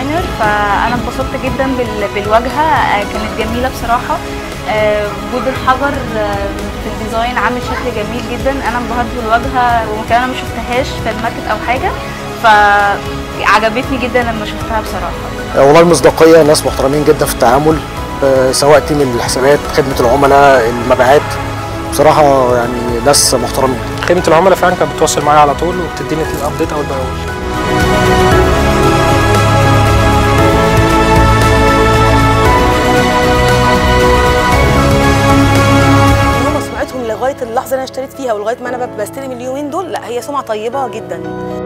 ديزاينر فانا انبسطت جدا بال- بالواجهه آه، كانت جميله بصراحه آه، وجود الحجر آه، في الديزاين عامل شكل جميل جدا انا انبهرت بالواجهه وكمان انا ما شفتهاش في الماركت او حاجه فعجبتني جدا لما شفتها بصراحه والله المصداقيه ناس محترمين جدا في التعامل آه، سواء تيم الحسابات خدمه العملاء المبيعات بصراحه يعني ناس محترمين خدمه العملاء فعلا كانت بتتواصل معايا على طول وبتديني الابديت اول باول ان هم سمعتهم لغايه اللحظه اللي انا اشتريت فيها ولغايه ما انا بستلم اليومين دول لا هي سمعه طيبه جدا